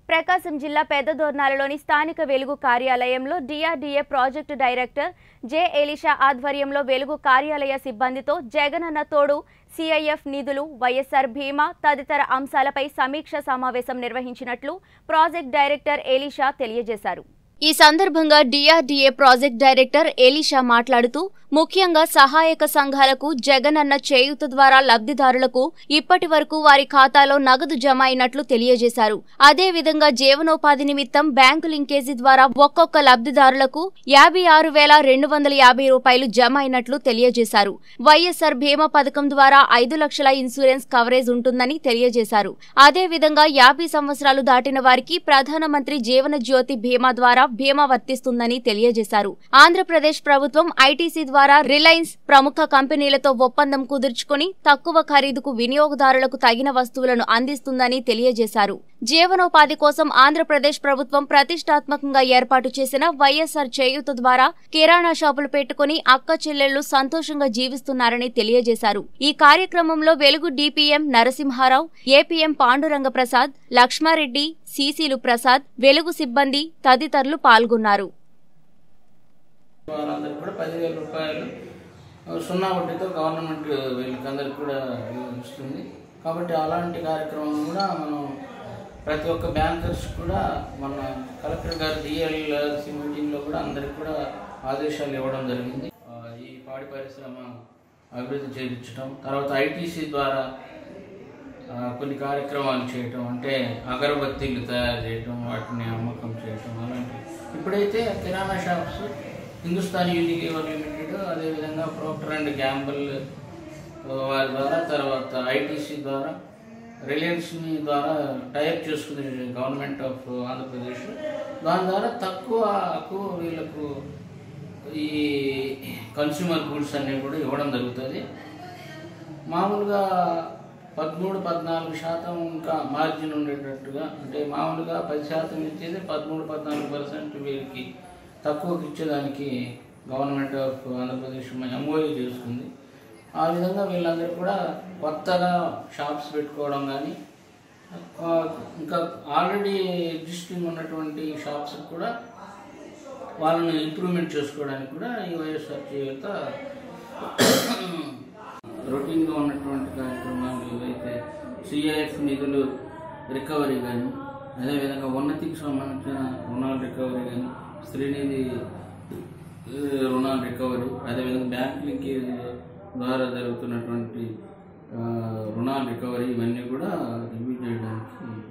ప్రకాశం జిల్లా పెద్దదోర్నాలలోని స్థానిక వెలుగు కార్యాలయంలో DRDA project director J Elisha ఆధ్వర్యంలో వెలుగు కార్యాలయ సిబ్బందితో జగనన్న తోడు సిఐఎఫ్ నిధులు వైఎస్ఆర్ బీమా తదితర అంశాలపై సమీక్ష సమావేశం నిర్వహించినట్లు ప్రాజెక్ట్ డైరెక్టర్ ఎలిషా తెలియజేశారు ఈ సందర్భంగా డిఆర్డీఏ ప్రాజెక్ట్ డైరెక్టర్ ఎలీషా మాట్లాడుతూ ముఖ్యంగా సహాయక సంఘాలకు జగనన్న చేయూత ద్వారా లబ్ధిదారులకు ఇప్పటి వరకు వారి ఖాతాలో నగదు జమ అయినట్లు తెలియజేశారు అదేవిధంగా జీవనోపాధి నిమిత్తం బ్యాంకు లింకేజీ ద్వారా ఒక్కొక్క లబ్ధిదారులకు యాభై ఆరు వేల రెండు వందల యాభై రూపాయలు జమ అయినట్లు తెలియజేశారు వైఎస్ఆర్ బీమా పథకం ద్వారా ఐదు లక్షల ఇన్సూరెన్స్ కవరేజ్ ఉంటుందని తెలియజేశారు అదేవిధంగా యాభై సంవత్సరాలు దాటిన వారికి ప్రధానమంత్రి జీవన జ్యోతి బీమా ద్వారా బీమా వర్తిస్తుందని తెలియజేశారు ఆంధ్రప్రదేశ్ ప్రభుత్వం ఐటీసీ ద్వారా రిలయన్స్ ప్రముఖ కంపెనీలతో ఒప్పందం కుదుర్చుకుని తక్కువ ఖరీదుకు వినియోగదారులకు తగిన వస్తువులను అందిస్తుందని తెలియజేశారు జీవనోపాధి కోసం ఆంధ్రప్రదేశ్ ప్రభుత్వం ప్రతిష్టాత్మకంగా ఏర్పాటు చేసిన వైఎస్ఆర్ చేయూత ద్వారా కిరాణా షాపులు పెట్టుకుని అక్క చెల్లెళ్లు సంతోషంగా జీవిస్తున్నారని తెలియజేశారు ఈ కార్యక్రమంలో వెలుగు డిపిఎం నరసింహారావు ఏపీఎం పాండురంగ ప్రసాద్ లక్ష్మారెడ్డి సీసీలు ప్రసాద్ వెలుగు సిబ్బంది తదితరులు పాల్గొన్నారు వాళ్ళందరికీ కూడా పదివేల రూపాయలు ఆ, సున్నా వడ్డీతో గవర్నమెంట్ వీళ్ళకందరికి కూడా ఇస్తుంది కాబట్టి అలాంటి కార్యక్రమం కూడా మనం ప్రతి ఒక్క బ్యాంకర్స్ కూడా మన కలెక్టర్ గారు డిఎల్సి మీటింగ్లో కూడా అందరికి కూడా ఆదేశాలు ఇవ్వడం జరిగింది ఆ, ఈ పాడి పరిశ్రమ అభివృద్ధి చేయించడం తర్వాత ఐటీసీ ద్వారా ఆ, కొన్ని కార్యక్రమాలు చేయటం అంటే అగరబత్తీలు తయారు చేయటం వాటిని అమ్మకం చేయటం అలాంటివి ఇప్పుడైతే kirana shops Hindustan Unilever limited అదేవిధంగా ప్రోక్టర్ అండ్ గ్యాంబుల్ వారి ద్వారా తర్వాత ఐటీసీ ద్వారా రిలయన్స్ ద్వారా టైప్ చేసుకుంది గవర్నమెంట్ ఆఫ్ ఆంధ్రప్రదేశ్ దాని ద్వారా తక్కువకు వీళ్ళకు ఈ కన్స్యూమర్ గూడ్స్ అన్నీ కూడా ఇవ్వడం జరుగుతుంది మామూలుగా పదమూడు పద్నాలుగు శాతం ఇంకా మార్జిన్ ఉండేటట్టుగా అంటే మామూలుగా పది శాతం ఇచ్చేది పదమూడు పద్నాలుగు పర్సెంట్ వీరికి తక్కువకి ఇచ్చేదానికి గవర్నమెంట్ ఆఫ్ ఆంధ్రప్రదేశ్ ఎంఓయూ చేసుకుంది ఆ విధంగా వీళ్ళందరూ కూడా కొత్తగా షాప్స్ పెట్టుకోవడం కానీ ఆ, ఇంకా ఆల్రెడీ ఎగ్జిస్టింగ్ ఉన్నటువంటి షాప్స్ కూడా వాళ్ళని ఇంప్రూవ్మెంట్ చేసుకోవడానికి కూడా ఈ వైఎస్ఆర్ చేయూత రొటీన్గా ఉన్నటువంటి కార్యక్రమాలు ఏవైతే సిఐఎఫ్ నిధులు రికవరీ కానీ అదేవిధంగా ఉన్నతికి సంబంధించిన రుణాల రికవరీ కానీ శ్రీనిధి ఏ, రుణాల రికవరీ అదేవిధంగా బ్యాంక్ లింకేజ్ ద్వారా జరుగుతున్నటువంటి ఆ, రుణాల రికవరీ ఇవన్నీ కూడా రివ్యూ చేయడానికి